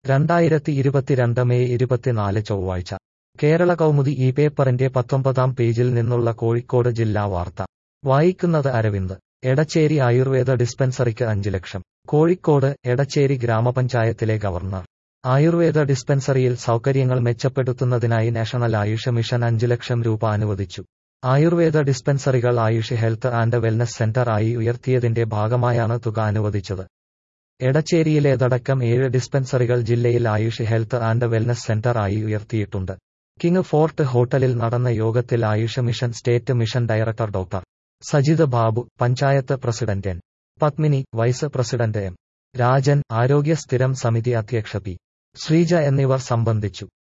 രണ്ടായിരത്തി ഇരുപത്തിരണ്ട് മെയ് ഇരുപത്തിനാല് ചൊവ്വാഴ്ച കേരള കൗമുദി ഈ പേപ്പറിന്റെ പത്തൊമ്പതാം പേജിൽ നിന്നുള്ള കോഴിക്കോട് ജില്ലാ വാർത്ത വായിക്കുന്നത് അരവിന്ദ് എടച്ചേരി ആയുർവേദ ഡിസ്പെൻസറിക്ക് അഞ്ച് ലക്ഷം കോഴിക്കോട് എടച്ചേരി ഗ്രാമപഞ്ചായത്തിലെ ഗവർണർ ആയുർവേദ ഡിസ്പെൻസറിയിൽ സൗകര്യങ്ങൾ മെച്ചപ്പെടുത്തുന്നതിനായി നാഷണൽ ആയുഷ് മിഷൻ അഞ്ച് ലക്ഷം രൂപ അനുവദിച്ചു ആയുർവേദ ഡിസ്പെൻസറികൾ Ayush health and wellness centre ആയി ഉയർത്തിയതിന്റെ ഭാഗമായാണ് തുക അനുവദിച്ചത് എടച്ചേരിയിലേതടക്കം ഏഴ് ഡിസ്പെൻസറികൾ ജില്ലയിൽ Ayush health and wellness centre ആയി ഉയർത്തിയിട്ടുണ്ട് കിങ് ഫോർട്ട് ഹോട്ടലിൽ നടന്ന യോഗത്തിൽ Ayush mission state mission director doctor Sajith Babu panchayat president N Padmini vice president M Rajan ആരോഗ്യ സ്ഥിരം സമിതി അധ്യക്ഷ പി ശ്രീജ എന്നിവർ സംബന്ധിച്ചു